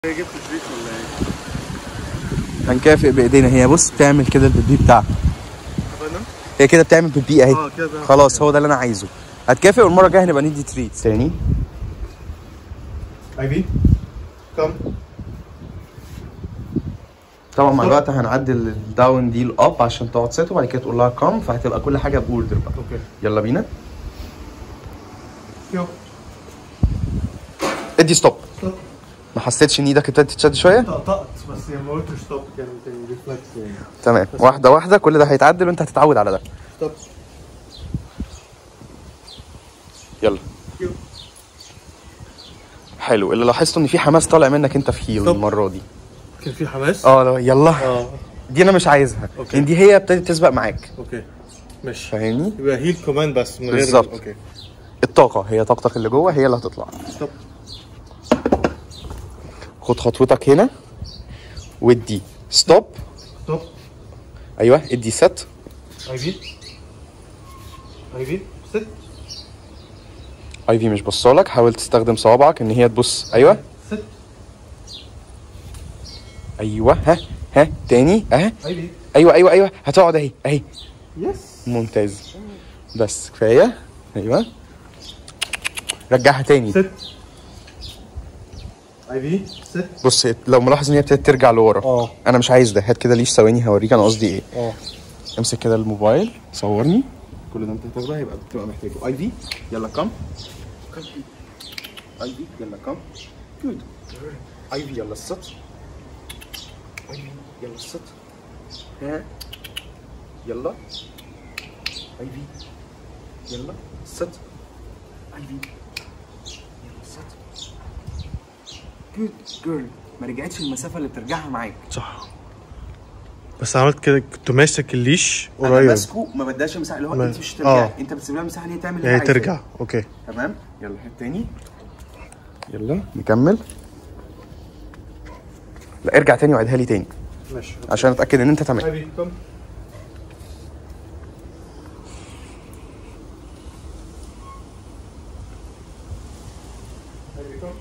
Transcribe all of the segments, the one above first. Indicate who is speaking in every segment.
Speaker 1: جبت شريك ولا ايه؟
Speaker 2: هنكافئ بايدينا هي بص بتعمل كده بالبي بتاعها
Speaker 1: اتفقنا؟
Speaker 2: هي كده بتعمل بالبي اهي
Speaker 1: اه كده بقى.
Speaker 2: خلاص هو ده اللي انا عايزه هتكافئ والمره الجايه هنبقى ندي تريت تاني
Speaker 1: ايفي كم
Speaker 2: طبعا مع الوقت هنعدل الداون دي الاب عشان تقعد ست وبعد كده تقول لها كام فهتبقى كل حاجه باوردر بقى
Speaker 1: اوكي
Speaker 2: يلا بينا
Speaker 1: يو
Speaker 2: ادي ستوب
Speaker 1: ستوب
Speaker 2: ما حسيتش ان ايدك ابتدت تشد شويه
Speaker 1: طقطقت بس يعني ما قلتش ستوب كان كان ريفلكس يعني
Speaker 2: تمام واحده واحده كل ده هيتعدل وانت هتتعود على ده
Speaker 1: ستوب
Speaker 2: يلا
Speaker 1: يو
Speaker 2: حلو اللي لاحظته ان في حماس طالع منك انت في هيل
Speaker 1: طب.
Speaker 2: المره دي
Speaker 1: كان في حماس؟
Speaker 2: اه لا، يلا
Speaker 1: اه
Speaker 2: دي انا مش عايزها
Speaker 1: أوكي.
Speaker 2: لان دي هي ابتدت تسبق معاك
Speaker 1: اوكي ماشي
Speaker 2: فاهمني
Speaker 1: يبقى هيل كمان بس من غير
Speaker 2: بالظبط.
Speaker 1: اوكي
Speaker 2: الطاقه هي طاقتك اللي جوه هي اللي هتطلع
Speaker 1: ستوب
Speaker 2: خد خطوتك هنا وادي ستوب
Speaker 1: ستوب
Speaker 2: ايوه ادي ست
Speaker 1: ايفي ايفي ست
Speaker 2: ايفي مش بصالك حاول تستخدم صوابعك ان هي تبص ايوه
Speaker 1: ست
Speaker 2: ايوه ها ها تاني اه
Speaker 1: ايفي
Speaker 2: ايوه ايوه ايوه هتقعد اهي اهي
Speaker 1: يس
Speaker 2: ممتاز بس كفايه ايوه رجعها تاني
Speaker 1: ست ايفي ست
Speaker 2: بص لو ملاحظ ان هي ابتدت ترجع لورا
Speaker 1: اه
Speaker 2: انا مش عايز ده هات كده ليش ثواني هوريك انا قصدي ايه
Speaker 1: اه
Speaker 2: امسك كده الموبايل صورني كل ده انت هتاخده هيبقى بتبقى محتاجه اي في يلا كم اي في يلا كم جود اي في يلا السط اي في يلا السط ها يلا اي في يلا السط اي في يلا السط جود جيرل ما رجعتش المسافه اللي بترجعها معاك
Speaker 1: صح بس عملت كده كنت ماسك الليش
Speaker 2: انا
Speaker 1: قريب
Speaker 2: ماسكه ما بداش مساحه اللي هو
Speaker 1: ما-
Speaker 2: انت مش ترجعي
Speaker 1: آه.
Speaker 2: انت بتسيب لها مساحه ان هي تعمل اللي
Speaker 1: يعني
Speaker 2: هي عايزاه.
Speaker 1: ترجع اوكي
Speaker 2: تمام يلا هات تاني يلا نكمل لا ارجع تاني وعيدها لي تاني
Speaker 1: ماشي
Speaker 2: عشان اتاكد ان انت تمام
Speaker 1: ايفي كم ايفي كم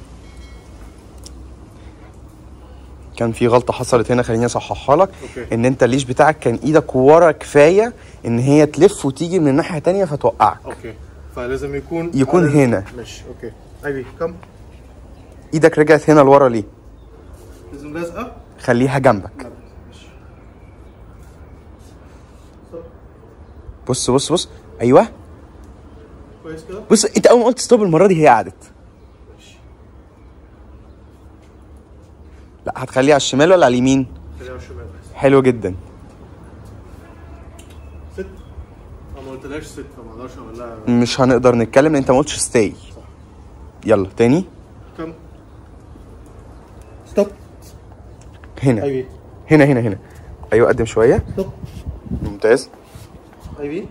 Speaker 2: كان في غلطه حصلت هنا خليني اصححها لك
Speaker 1: أوكي.
Speaker 2: ان انت الليش بتاعك كان ايدك ورا كفايه ان هي تلف وتيجي من الناحيه التانيه فتوقعك
Speaker 1: اوكي فلازم يكون
Speaker 2: يكون
Speaker 1: على-
Speaker 2: هنا.
Speaker 1: ماشي اوكي ايفي كم
Speaker 2: ايدك رجعت هنا لورا ليه
Speaker 1: لازم لازقه
Speaker 2: خليها جنبك
Speaker 1: لا ماشي ستوب.
Speaker 2: بص بص بص ايوه
Speaker 1: كويس كده
Speaker 2: بص انت اول ما قلت ستوب المره دي هي قعدت
Speaker 1: ماشي
Speaker 2: لا هتخليها على الشمال ولا على اليمين
Speaker 1: خليها على الشمال بس
Speaker 2: حلو جدا
Speaker 1: ست أنا ما قلتلهاش ست فما اقدرش اقول لها
Speaker 2: مش هنقدر نتكلم لان انت ما قلتش ستاي يلا تاني
Speaker 1: كم ستوب
Speaker 2: هنا
Speaker 1: ايفي
Speaker 2: هنا هنا هنا ايوه قدم شويه
Speaker 1: ستوب
Speaker 2: ممتاز
Speaker 1: ايفي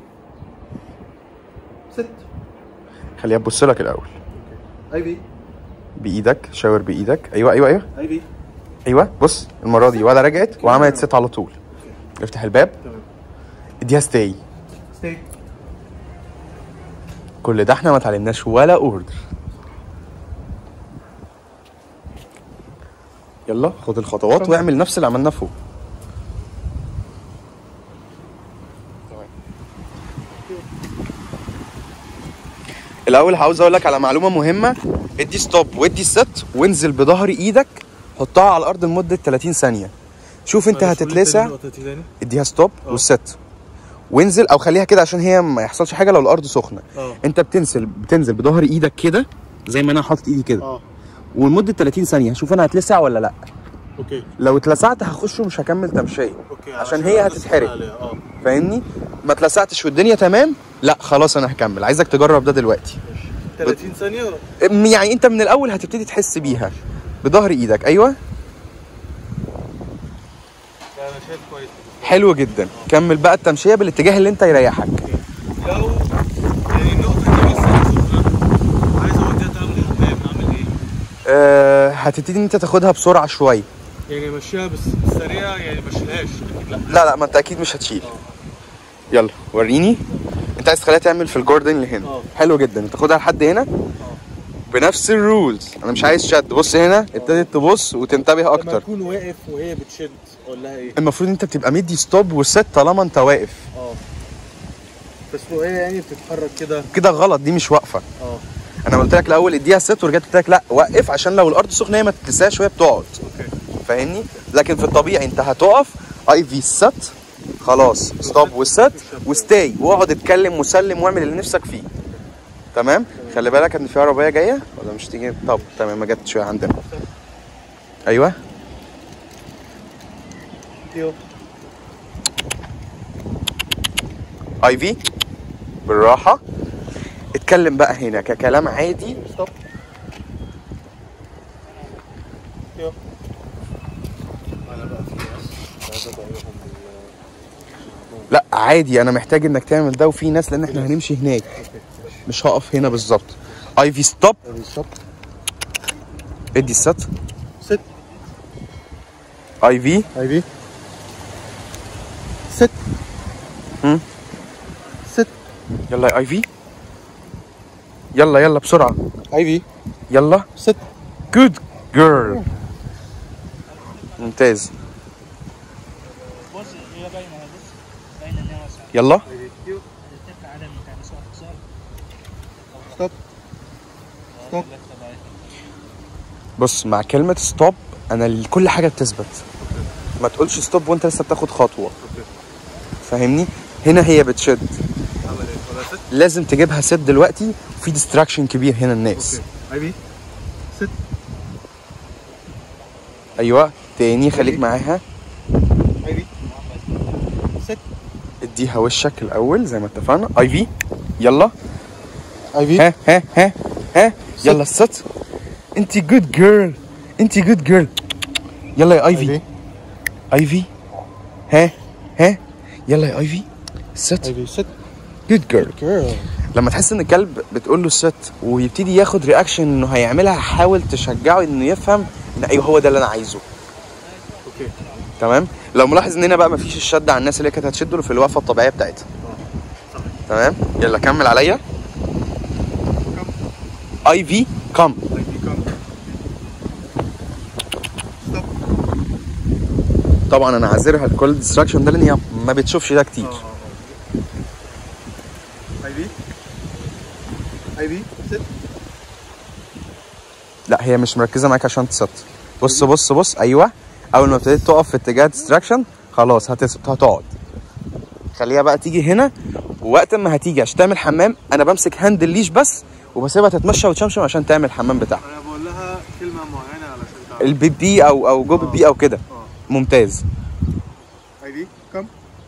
Speaker 1: ست
Speaker 2: خليها تبص لك الاول
Speaker 1: ايفي
Speaker 2: بايدك شاور بايدك ايوه ايوه ايوه
Speaker 1: ايفي
Speaker 2: ايوه بص المره دي ولا رجعت وعملت ست على طول افتح الباب
Speaker 1: تمام
Speaker 2: اديها ستاي
Speaker 1: ستي
Speaker 2: كل ده احنا ما اتعلمناش ولا اوردر يلا خد الخطوات واعمل نفس اللي عملناه فوق الاول عاوز اقول لك على معلومه مهمه ادي ستوب وادي ست وانزل بظهر ايدك حطها على الارض لمده 30 ثانيه شوف انت هتتلسع اديها ستوب والست وانزل او خليها كده عشان هي ما يحصلش حاجه لو الارض سخنه
Speaker 1: اه.
Speaker 2: انت بتنزل بتنزل بظهر ايدك كده زي ما انا حاطط ايدي كده
Speaker 1: اه
Speaker 2: ولمده 30 ثانيه شوف انا هتلسع ولا لا
Speaker 1: اوكي
Speaker 2: لو اتلسعت هخش ومش هكمل تمشيه
Speaker 1: اوكي
Speaker 2: عشان هي
Speaker 1: الناس
Speaker 2: هتتحرق.
Speaker 1: تسأل عليها. اه
Speaker 2: فاهمني ما اتلسعتش والدنيا تمام لا خلاص انا هكمل عايزك تجرب ده دلوقتي
Speaker 1: 30 ثانيه
Speaker 2: ام- يعني انت من الاول هتبتدي تحس بيها بظهر ايدك ايوه
Speaker 1: لا انا شايف كويس
Speaker 2: حلو جدا كمل بقى التمشيه بالاتجاه اللي انت يريحك
Speaker 1: لو يعني النقطه دي بس انا شفتها عايز اوديها تعمل الحمام اعمل ايه؟
Speaker 2: أه هتبتدي ان انت تاخدها بسرعه شويه
Speaker 1: يعني مشيها بس سريع يعني ما اشيلهاش لا
Speaker 2: لا لا ما انت اكيد مش هتشيل يلا وريني انت عايز تخليها تعمل في الجاردن اللي هنا
Speaker 1: اه.
Speaker 2: حلو جدا تاخدها لحد هنا بنفس الرولز انا مش عايز شد بص هنا ابتدت تبص وتنتبه
Speaker 1: لما
Speaker 2: اكتر
Speaker 1: يكون واقف وهي بتشد اقول لها ايه
Speaker 2: المفروض انت تبقى مدي ستوب وست طالما انت واقف
Speaker 1: اه بس وهي يعني بتتحرك كده
Speaker 2: كده غلط دي مش واقفه
Speaker 1: اه
Speaker 2: انا قلت لك الاول اديها ست ورجعت قلت لك لا وقف عشان لو الارض سخنه هي ما تتلسعش وهي بتقعد
Speaker 1: اوكي
Speaker 2: فاهمني لكن في الطبيعي انت هتقف اي في ست خلاص ستوب وست وستاي واقعد اتكلم وسلم واعمل اللي نفسك فيه تمام خلي بالك ان في عربيه جايه ولا مش تيجي طب تمام ما جاتش عندنا ايوه
Speaker 1: يو
Speaker 2: اي في بالراحه اتكلم بقى هنا ككلام عادي
Speaker 1: ستوب يو انا بقى في ناس عايز ادعيهم بال
Speaker 2: لا عادي انا محتاج انك تعمل ده وفي ناس لان احنا هنمشي هناك مش هقف هنا بالظبط اي في ستوب
Speaker 1: ستوب
Speaker 2: ادي الست
Speaker 1: ست
Speaker 2: اي في
Speaker 1: اي في ست
Speaker 2: هم؟
Speaker 1: ست
Speaker 2: يلا يا اي في يلا يلا بسرعه
Speaker 1: اي في
Speaker 2: يلا
Speaker 1: ست
Speaker 2: جود جيرل ممتاز
Speaker 3: بص هي باينه اهي بص باينه ان هي واسعه
Speaker 2: يلا
Speaker 1: يو
Speaker 3: ترفع عدم بتاع بس اختصار
Speaker 1: ستوب ستوب
Speaker 2: بص مع كلمه ستوب انا ال- كل حاجه بتثبت ما تقولش ستوب وانت لسه بتاخد خطوه فاهمني هنا هي بتشد
Speaker 1: عمل ايه ولا ست
Speaker 2: لازم تجيبها ست دلوقتي وفي ديستراكشن كبير هنا الناس
Speaker 1: اوكي اي في ست
Speaker 2: ايوه تاني خليك معاها
Speaker 1: اي في ست
Speaker 2: اديها وشك الاول زي ما اتفقنا اي في يلا
Speaker 1: اي في
Speaker 2: ها ها ها ها يلا الست انت جود جيرل انت جود جيرل يلا يا ايفي ايفي ها ها يلا يا ايفي الست
Speaker 1: اي في ست
Speaker 2: جود جيرل
Speaker 1: جيرل
Speaker 2: لما تحس ان الكلب بتقول له الست ويبتدي ياخد رياكشن انه هيعملها حاول تشجعه انه يفهم ان ايوه هو ده اللي انا عايزه
Speaker 1: اوكي
Speaker 2: تمام لو ملاحظ ان هنا بقى مفيش الشد على الناس اللي كانت هتشد له في الوقفه الطبيعيه بتاعتها تمام يلا كمل عليا اي في كم
Speaker 1: اي في كم ستوب
Speaker 2: طبعا انا عاذرها الكل ديستراكشن ده لان هي ما بتشوفش ده كتير
Speaker 1: اي في اي في ست
Speaker 2: لا هي مش مركزه معاك عشان تست بص بص بص ايوه اول ما ابتديت تقف في اتجاه ديستراكشن خلاص هتثبت هتقعد خليها بقى تيجي هنا ووقت ما هتيجي عشان تعمل حمام انا بمسك هاند الليش بس وبسيبها تتمشى وتشمشم عشان تعمل الحمام بتاعها
Speaker 1: انا بقول لها كلمه معينه علشان تعرف
Speaker 2: البيب بي او او جو بيب بي او كده
Speaker 1: اه
Speaker 2: ممتاز
Speaker 1: اي في كم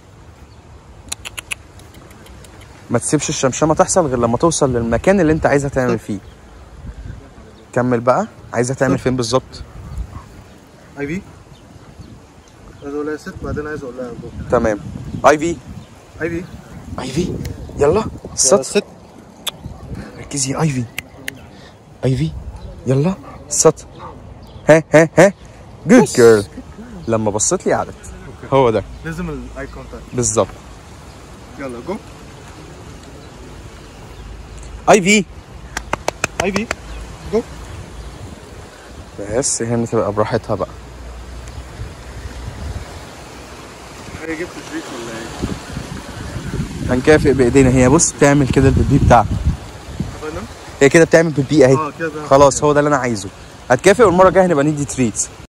Speaker 2: ما تسيبش الشمشمه تحصل غير لما توصل للمكان اللي انت عايزها تعمل فيه كمل بقى عايزها تعمل فين بالظبط
Speaker 1: اي في عايز اقول لها ست بعدين عايز اقول لها جو
Speaker 2: تمام اي في
Speaker 1: اي في
Speaker 2: اي في يلا ست
Speaker 1: ست
Speaker 2: ركزي يا ايفي ايفي يلا ست ها ها ها جود جيرل لما بصيت لي قعدت هو ده
Speaker 1: لازم الاي كونتاكت
Speaker 2: بالظبط
Speaker 1: يلا جو
Speaker 2: ايفي
Speaker 1: اي في جو
Speaker 2: بس هنا تبقى براحتها بقى
Speaker 1: هي جبت شريك ولا ايه؟
Speaker 2: هنكافئ بايدينا هي بص بتعمل كده البيبي بتاعها
Speaker 1: فاهم؟
Speaker 2: هي كده بتعمل بيبي اهي
Speaker 1: اه كده
Speaker 2: خلاص هو ده اللي انا عايزه هتكافئ والمره الجايه هنبقى ندي تريتس